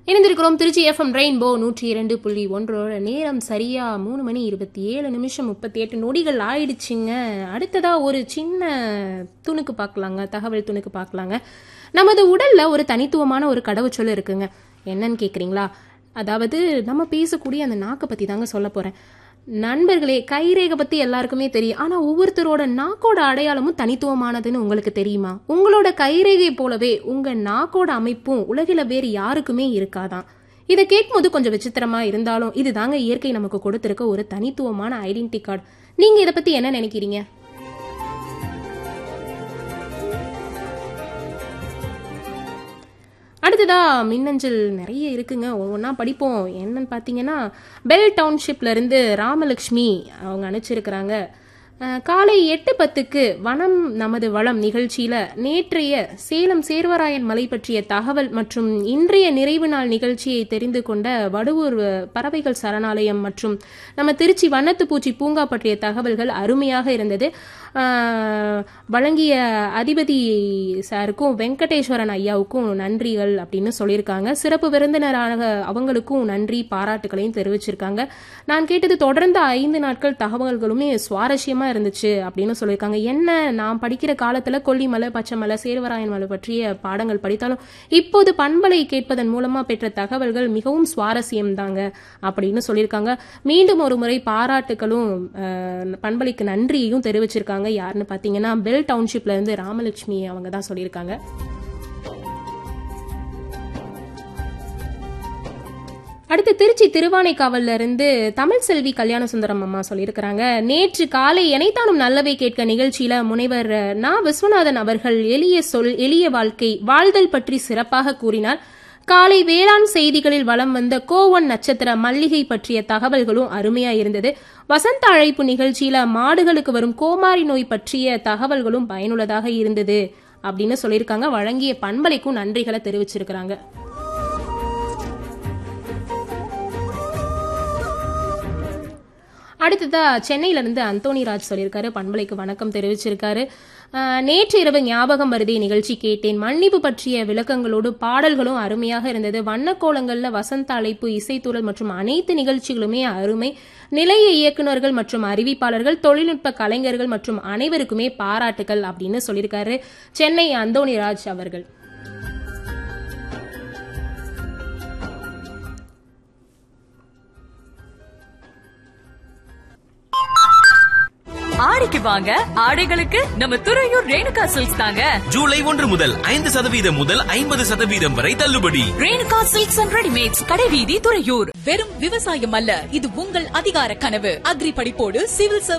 இணைந்திருக்கிறோம் Trichy FM rainbow நூற்றி இரண்டு புள்ளி ஒன்றோட நேரம் சரியா மூணு மணி இருபத்தி ஏழு நிமிஷம் முப்பத்தி எட்டு நொடிகள் ஆயிடுச்சுங்க அடுத்ததா ஒரு சின்ன துணுக்கு பார்க்கலாங்க தகவல் துணுக்கு பார்க்கலாங்க நமது உடல்ல ஒரு தனித்துவமான ஒரு கடவுச்சொல் இருக்குங்க என்னன்னு கேக்குறீங்களா அதாவது நம்ம பேசக்கூடிய அந்த நாக்கை பத்தி தாங்க சொல்ல போறேன் நண்பர்களே கைரேகை பத்தி எல்லாருக்குமே தெரியும் ஆனா ஒவ்வொருத்தரோட நாக்கோட அடையாளமும் தனித்துவமானதுன்னு உங்களுக்கு தெரியுமா உங்களோட கைரேகை போலவே உங்க நாக்கோட அமைப்பும் உலகில வேறு யாருக்குமே இருக்காதான் இதை கேட்கும்போது கொஞ்சம் விசித்திரமா இருந்தாலும் இதுதாங்க இயற்கை நமக்கு கொடுத்திருக்க ஒரு தனித்துவமான ஐடென்டி கார்டு நீங்க இதை பத்தி என்ன நினைக்கிறீங்க அடுத்ததா மின்னஞ்சல் நிறைய இருக்குங்க ஒவ்வொன்றா படிப்போம் என்னன்னு பார்த்தீங்கன்னா பெல் டவுன்ஷிப்ல இருந்து ராமலட்சுமி அவங்க அனுப்பிச்சிருக்கிறாங்க அஹ், காலை எட்டு பத்துக்கு வனம் நமது வளம் நிகழ்ச்சியில நேற்றைய சேலம் சேர்வராயன் மலை பற்றிய தகவல் மற்றும் இன்றைய நிறைவு நாள் நிகழ்ச்சியை தெரிந்து கொண்ட வடுவூர் அஹ், பறவைகள் சரணாலயம் மற்றும் நம்ம திருச்சி வண்ணத்துப்பூச்சி பூங்கா பற்றிய தகவல்கள் அருமையாக இருந்தது அஹ், வழங்கிய அதிபதி சாருக்கும் வெங்கடேஸ்வரன் ஐயாவுக்கும் நன்றிகள் அப்படின்னு சொல்லியிருக்காங்க சிறப்பு விருந்தினராக அவங்களுக்கும் நன்றி பாராட்டுகளையும் தெரிவிச்சிருக்காங்க நான் கேட்டது தொடர்ந்து ஐந்து நாட்கள் தகவல்களுமே சுவாரஸ்யமா இருந்துச்சு அப்படின்னு சொல்லியிருக்காங்க என்ன நான் படிக்கிற காலத்துல கொல்லிமலை பச்சைமலை சேர்வராயன் மலை பற்றிய பாடங்கள் படித்தாலும் இப்போது பண்பலை கேட்பதன் மூலமா பெற்ற தகவல்கள் மிகவும் சுவாரஸ்யம் தாங்க அப்படின்னு சொல்லியிருக்காங்க மீண்டும் ஒரு முறை பாராட்டுகளும் அஹ், பண்பலைக்கு நன்றியையும் தெரிவிச்சிருக்காங்க யாருன்னு பாத்தீங்கன்னா பெல் டவுன்ஷிப்ல இருந்து ராமலட்சுமி அவங்க தான் சொல்லியிருக்காங்க அடுத்து திருச்சி திருவானைக்காவல்ல இருந்து தமிழ் செல்வி கல்யாண சுந்தரம் அம்மா சொல்லியிருக்கிறாங்க நேற்று காலை எனைத்தானும் நல்லவை கேட்க நிகழ்ச்சியில முனைவர் நா விஸ்வநாதன் அவர்கள் எளிய சொல் எளிய வாழ்க்கை வாழ்தல் பற்றி சிறப்பாக கூறினார் காலை வேளாண் செய்திகளில் வலம் வந்த கோவன் நட்சத்திர மல்லிகை பற்றிய தகவல்களும் அருமையா இருந்தது வசந்த அழைப்பு நிகழ்ச்சியில மாடுகளுக்கு வரும் கோமாரி நோய் பற்றிய தகவல்களும் பயனுள்ளதாக இருந்தது அப்படின்னு சொல்லியிருக்காங்க வழங்கிய பண்பலைக்கும் நன்றிகளை தெரிவிச்சிருக்கிறாங்க அடுத்ததா சென்னையில இருந்து அந்தோணிராஜ் சொல்லியிருக்காரு பண்பலைக்கு வணக்கம் தெரிவிச்சிருக்காரு ஆஹ், நேற்று இரவு ஞாபகம் வருதே நிகழ்ச்சி கேட்டேன் மன்னிப்பு பற்றிய விளக்கங்களோடு பாடல்களும் அருமையாக இருந்தது வண்ணக்கோலங்கள்ல வசந்த அழைப்பு இசைத்தூரல் மற்றும் அனைத்து நிகழ்ச்சிகளுமே அருமை நிலைய இயக்குனர்கள் மற்றும் அறிவிப்பாளர்கள் தொழில்நுட்ப கலைஞர்கள் மற்றும் அனைவருக்குமே பாராட்டுகள் அப்படின்னு சொல்லியிருக்காரு சென்னை அந்தோணிராஜ் அவர்கள் ஆடிக்கு வாங்க ஆடைகளுக்கு நம்ம துறையூர் ரேணுகா சில்க்ஸ் தாங்க ஜூலை ஒன்று முதல் ஐந்து சதவீதம் முதல் ஐம்பது சதவீதம் வரை தள்ளுபடி ரேணுகா சில்க்ஸ் அண்ட் ரெடிமேட்ஸ் கடைவீதி துறையூர் வெறும் விவசாயம் அல்ல இது உங்கள் அதிகார கனவு அக்ரி படிப்போடு சிவில் சர்வீஸ்